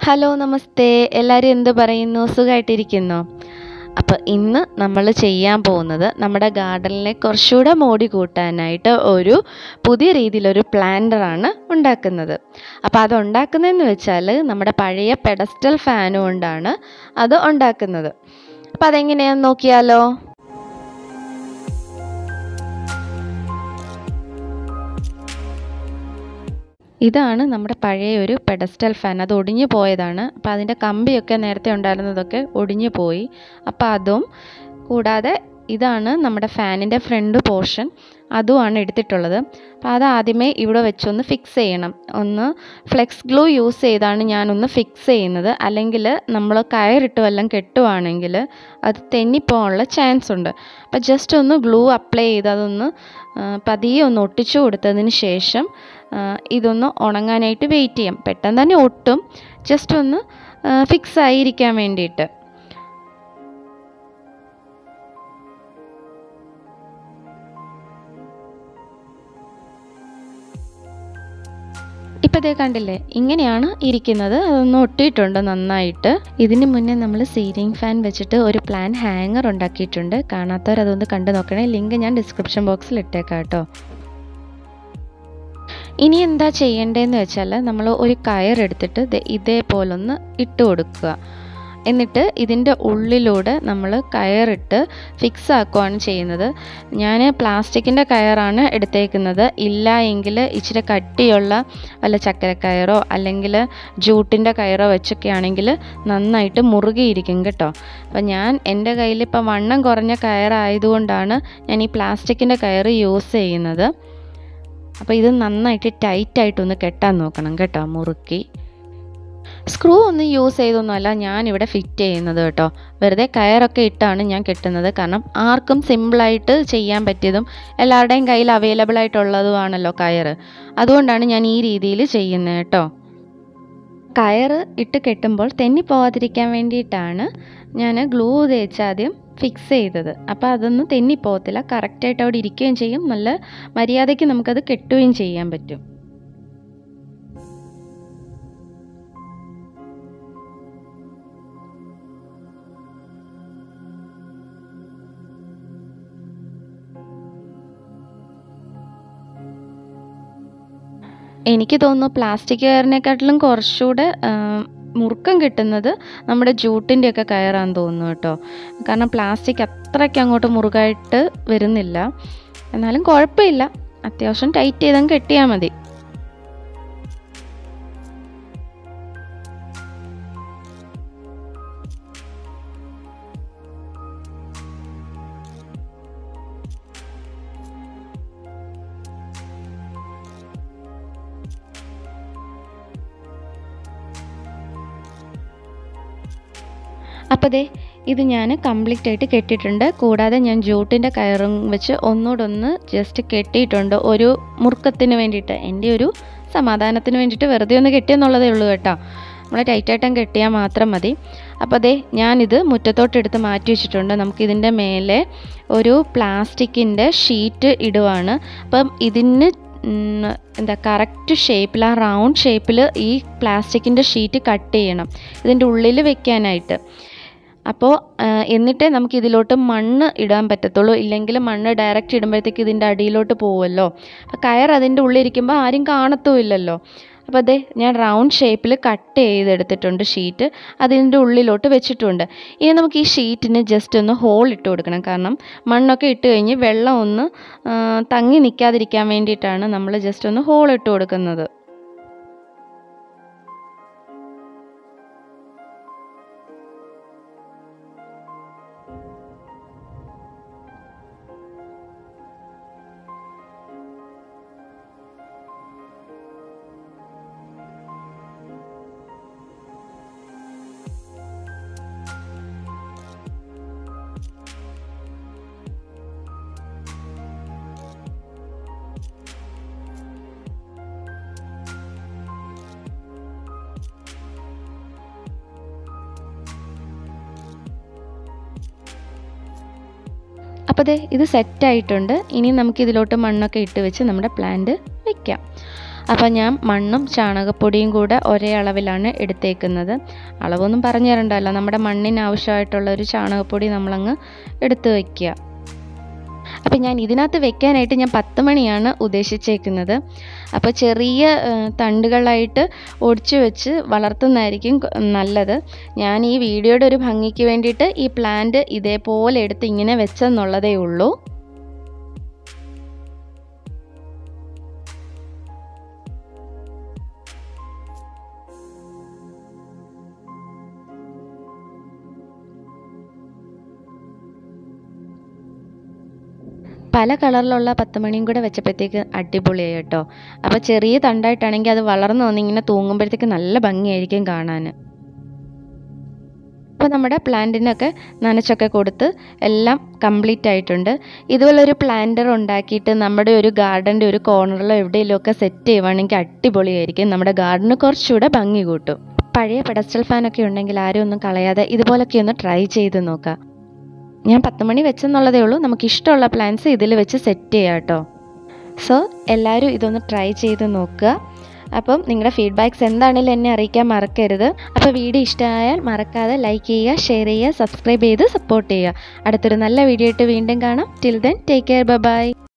hello നമസ്തേ എല്ലാവരും എന്ത് പറയുന്നു സുഖമായിട്ടിരിക്കുന്നോ അപ്പോൾ ഇന്ന് നമ്മൾ ചെയ്യാൻ പോകുന്നത് നമ്മുടെ ഗാർഡനിലെ കുറച്ചുകൂടെ മോടി കൂട്ടാനായിട്ട് ഒരു പുതിയ രീതിയിലൊരു പ്ലാന്ററാണ് ഉണ്ടാക്കുന്നത് അപ്പോൾ അത് ഉണ്ടാക്കുന്നതെന്ന് വെച്ചാൽ നമ്മുടെ പഴയ പെഡസ്റ്റൽ ഫാൻ കൊണ്ടാണ് അത് ഉണ്ടാക്കുന്നത് അപ്പോൾ അതെങ്ങനെയാണെന്ന് നോക്കിയാലോ ഇതാണ് നമ്മുടെ പഴയ ഒരു പെഡസ്റ്റൽ ഫാൻ അത് ഒടിഞ്ഞു പോയതാണ് അപ്പോൾ അതിൻ്റെ കമ്പിയൊക്കെ നേരത്തെ ഉണ്ടായിരുന്നതൊക്കെ ഒടിഞ്ഞു പോയി അപ്പോൾ അതും കൂടാതെ ഇതാണ് നമ്മുടെ ഫാനിൻ്റെ ഫ്രണ്ട് പോർഷൻ അതുമാണ് എടുത്തിട്ടുള്ളത് അപ്പോൾ അത് ആദ്യമേ ഇവിടെ വെച്ചൊന്ന് ഫിക്സ് ചെയ്യണം ഒന്ന് ഫ്ലെക്സ് ഗ്ലൂ യൂസ് ചെയ്താണ് ഞാനൊന്ന് ഫിക്സ് ചെയ്യുന്നത് അല്ലെങ്കിൽ നമ്മൾ കയറിട്ട് വല്ലതും കെട്ടുവാണെങ്കിൽ അത് തെന്നിപ്പോകാനുള്ള ചാൻസ് ഉണ്ട് അപ്പോൾ ജസ്റ്റ് ഒന്ന് ഗ്ലൂ അപ്ലൈ ചെയ്ത് അതൊന്ന് പതിയെ ഒന്ന് ഒട്ടിച്ചു കൊടുത്തതിന് ശേഷം ഇതൊന്ന് ഉണങ്ങാനായിട്ട് വെയിറ്റ് ചെയ്യാം പെട്ടെന്ന് തന്നെ ഒട്ടും ജസ്റ്റ് ഒന്ന് ഫിക്സ് ആയിരിക്കാൻ വേണ്ടിയിട്ട് ഇപ്പം ഇതേ കണ്ടില്ലേ ഇങ്ങനെയാണ് ഇരിക്കുന്നത് അതൊന്ന് ഒട്ടിയിട്ടുണ്ട് നന്നായിട്ട് ഇതിന് മുന്നേ നമ്മൾ സീലിംഗ് ഫാൻ വെച്ചിട്ട് ഒരു പ്ലാൻ ഹാങ്ങർ ഉണ്ടാക്കിയിട്ടുണ്ട് കാണാത്തവർ അതൊന്ന് കണ്ടു നോക്കണേ ലിങ്ക് ഞാൻ ഡിസ്ക്രിപ്ഷൻ ബോക്സിൽ ഇട്ടേക്കാം കേട്ടോ ഇനി എന്താ ചെയ്യേണ്ടതെന്ന് വെച്ചാൽ നമ്മൾ ഒരു കയറെടുത്തിട്ട് ഇതേപോലൊന്ന് ഇട്ട് കൊടുക്കുക എന്നിട്ട് ഇതിൻ്റെ ഉള്ളിലൂടെ നമ്മൾ കയറിട്ട് ഫിക്സ് ആക്കുകയാണ് ചെയ്യുന്നത് ഞാൻ പ്ലാസ്റ്റിക്കിൻ്റെ കയറാണ് എടുത്തേക്കുന്നത് ഇല്ല എങ്കിൽ ഇച്ചിരി കട്ടിയുള്ള വല്ല ചക്കരക്കയറോ അല്ലെങ്കിൽ ജൂട്ടിൻ്റെ കയറോ വെച്ചൊക്കെ ആണെങ്കിൽ നന്നായിട്ട് മുറുകിയിരിക്കും കേട്ടോ അപ്പം ഞാൻ എൻ്റെ കയ്യിൽ ഇപ്പം വണ്ണം കുറഞ്ഞ കയറായതുകൊണ്ടാണ് ഞാൻ ഈ പ്ലാസ്റ്റിക്കിൻ്റെ കയറ് യൂസ് ചെയ്യുന്നത് അപ്പോൾ ഇത് നന്നായിട്ട് ടൈറ്റായിട്ടൊന്ന് കെട്ടാൻ നോക്കണം കേട്ടോ മുറുക്കി സ്ക്രൂ ഒന്നും യൂസ് ചെയ്തൊന്നുമല്ല ഞാനിവിടെ ഫിറ്റ് ചെയ്യുന്നത് കേട്ടോ വെറുതെ കയറൊക്കെ ഇട്ടാണ് ഞാൻ കെട്ടുന്നത് കാരണം ആർക്കും സിമ്പിളായിട്ട് ചെയ്യാൻ പറ്റിയതും എല്ലാവരുടെയും കയ്യിൽ അവൈലബിൾ ആയിട്ടുള്ളതുമാണല്ലോ കയറ് അതുകൊണ്ടാണ് ഞാൻ ഈ രീതിയിൽ ചെയ്യുന്നത് കേട്ടോ കയറ് ഇട്ട് കെട്ടുമ്പോൾ തെന്നിപ്പോകാതിരിക്കാൻ വേണ്ടിയിട്ടാണ് ഞാൻ ഗ്ലൂ തേച്ച് ആദ്യം ഫിക്സ് ചെയ്തത് അപ്പോൾ അതൊന്നും തെന്നിപ്പോകത്തില്ല കറക്റ്റായിട്ട് അവിടെ ഇരിക്കുകയും ചെയ്യും നല്ല മര്യാദയ്ക്ക് നമുക്കത് കെട്ടുകയും ചെയ്യാൻ പറ്റും എനിക്ക് തോന്നുന്നു പ്ലാസ്റ്റിക് കയറിനെക്കാട്ടിലും കുറച്ചുകൂടെ മുറുക്കം കിട്ടുന്നത് നമ്മുടെ ജൂട്ടിൻ്റെയൊക്കെ കയറാന്ന് തോന്നുന്നു കേട്ടോ കാരണം പ്ലാസ്റ്റിക് അത്രയ്ക്ക് അങ്ങോട്ട് മുറുകായിട്ട് വരുന്നില്ല എന്നാലും കുഴപ്പമില്ല അത്യാവശ്യം ടൈറ്റ് ചെയ്തങ്ങ് കെട്ടിയാൽ മതി അപ്പോൾ ദേ ഇത് ഞാൻ കംപ്ലീറ്റ് ആയിട്ട് കെട്ടിയിട്ടുണ്ട് കൂടാതെ ഞാൻ ജൂട്ടിൻ്റെ കയറും വെച്ച് ഒന്നുകൂടെ ഒന്ന് ജസ്റ്റ് കെട്ടിയിട്ടുണ്ട് ഒരു മുറുക്കത്തിന് വേണ്ടിയിട്ട് എൻ്റെ ഒരു സമാധാനത്തിന് വേണ്ടിയിട്ട് വെറുതെ ഒന്ന് കെട്ടിയെന്നുള്ളതേ ഉള്ളൂ കേട്ടോ നമ്മൾ ടൈറ്റായിട്ടും കെട്ടിയാൽ മാത്രം മതി അപ്പോൾ അതെ ഞാനിത് മുറ്റത്തോട്ട് എടുത്ത് മാറ്റി വെച്ചിട്ടുണ്ട് നമുക്കിതിൻ്റെ മേലെ ഒരു പ്ലാസ്റ്റിക്കിൻ്റെ ഷീറ്റ് ഇടുവാണ് അപ്പം ഇതിന് എന്താ കറക്റ്റ് ഷേപ്പിൽ ആ റൗണ്ട് ഷേപ്പിൽ ഈ പ്ലാസ്റ്റിക്കിൻ്റെ ഷീറ്റ് കട്ട് ചെയ്യണം ഇതിൻ്റെ ഉള്ളിൽ വെക്കാനായിട്ട് അപ്പോൾ എന്നിട്ടേ നമുക്ക് ഇതിലോട്ട് മണ്ണ് ഇടാൻ പറ്റത്തുള്ളൂ ഇല്ലെങ്കിൽ മണ്ണ് ഡയറക്റ്റ് ഇടുമ്പോഴത്തേക്ക് ഇതിൻ്റെ അടിയിലോട്ട് പോകുമല്ലോ അപ്പോൾ കയർ അതിൻ്റെ ഉള്ളിലിരിക്കുമ്പോൾ ആരും കാണത്തുമില്ലല്ലോ അപ്പോൾ അതെ ഞാൻ റൗണ്ട് ഷേപ്പിൽ കട്ട് ചെയ്തെടുത്തിട്ടുണ്ട് ഷീറ്റ് അതിൻ്റെ ഉള്ളിലോട്ട് വെച്ചിട്ടുണ്ട് ഇനി നമുക്ക് ഈ ഷീറ്റിന് ജസ്റ്റ് ഒന്ന് ഹോൾ ഇട്ട് കൊടുക്കണം കാരണം മണ്ണൊക്കെ ഇട്ട് കഴിഞ്ഞ് വെള്ളം ഒന്ന് തങ്ങി നിൽക്കാതിരിക്കാൻ വേണ്ടിയിട്ടാണ് നമ്മൾ ജസ്റ്റ് ഒന്ന് ഹോൾ ഇട്ട് കൊടുക്കുന്നത് അപ്പോൾ അതെ ഇത് സെറ്റായിട്ടുണ്ട് ഇനി നമുക്ക് ഇതിലോട്ട് മണ്ണൊക്കെ ഇട്ട് വെച്ച് നമ്മുടെ പ്ലാന്റ് വെക്കാം അപ്പോൾ ഞാൻ മണ്ണും ചാണകപ്പൊടിയും കൂടെ ഒരേ അളവിലാണ് എടുത്തേക്കുന്നത് അളവൊന്നും പറഞ്ഞു തരണ്ടല്ലോ നമ്മുടെ മണ്ണിന് ആവശ്യമായിട്ടുള്ള ഒരു ചാണകപ്പൊടി നമ്മളങ്ങ് എടുത്ത് വയ്ക്കുക അപ്പോൾ ഞാൻ ഇതിനകത്ത് വെക്കാനായിട്ട് ഞാൻ പത്ത് മണിയാണ് ഉദ്ദേശിച്ചേക്കുന്നത് അപ്പോൾ ചെറിയ ഏഹ്, തണ്ടുകളായിട്ട് ഒടിച്ചു വെച്ച് വളർത്തുന്നതായിരിക്കും കൊ- നല്ലത് ഞാൻ ഈ വീഡിയോയുടെ ഒരു ഭംഗിക്ക് വേണ്ടിയിട്ട് ഈ പ്ലാന്റ് ഇതേപോലെ എടുത്ത് ഇങ്ങനെ വെച്ചെന്നുള്ളതേ ഉള്ളൂ പല കളറിലുള്ള പത്ത് മണിയും കൂടെ വെച്ചപ്പോഴത്തേക്ക് അടിപൊളിയായി കേട്ടോ അപ്പോൾ ചെറിയ തണ്ടായിട്ടാണെങ്കിൽ അത് വളർന്നു വന്ന് ഇങ്ങനെ തൂങ്ങുമ്പോഴത്തേക്ക് നല്ല ഭംഗിയായിരിക്കും കാണാൻ അപ്പോൾ നമ്മുടെ പ്ലാന്റിനൊക്കെ നനച്ചൊക്കെ കൊടുത്ത് എല്ലാം കംപ്ലീറ്റ് ആയിട്ടുണ്ട് ഇതുപോലൊരു പ്ലാന്റർ ഉണ്ടാക്കിയിട്ട് നമ്മുടെ ഒരു ഗാർഡൻ്റെ ഒരു കോർണറിലോ എവിടെയെങ്കിലുമൊക്കെ സെറ്റ് ചെയ്യുവാണെങ്കിൽ അടിപൊളിയായിരിക്കും നമ്മുടെ ഗാർഡന് കുറച്ചുകൂടെ ഭംഗി കൂട്ടും പഴയ പെഡസ്റ്റൽ ഫാനൊക്കെ ഉണ്ടെങ്കിൽ ആരും ഒന്നും കളയാതെ ഇതുപോലൊക്കെ ഒന്ന് ട്രൈ ചെയ്ത് നോക്കാം ഞാൻ പത്ത് മണി വെച്ചെന്നുള്ളതേ ഉള്ളൂ നമുക്ക് ഇഷ്ടമുള്ള പ്ലാൻസ് ഇതിൽ വെച്ച് സെറ്റ് ചെയ്യാം കേട്ടോ സോ എല്ലാവരും ഇതൊന്ന് ട്രൈ ചെയ്ത് നോക്കുക അപ്പം നിങ്ങളുടെ ഫീഡ്ബാക്ക്സ് എന്താണെങ്കിലും എന്നെ അറിയിക്കാൻ മറക്കരുത് അപ്പോൾ വീഡിയോ ഇഷ്ടമായാൽ മറക്കാതെ ലൈക്ക് ചെയ്യുക ഷെയർ ചെയ്യുക സബ്സ്ക്രൈബ് ചെയ്ത് സപ്പോർട്ട് ചെയ്യുക അടുത്തൊരു നല്ല വീഡിയോ ആയിട്ട് വീണ്ടും കാണാം till then take care by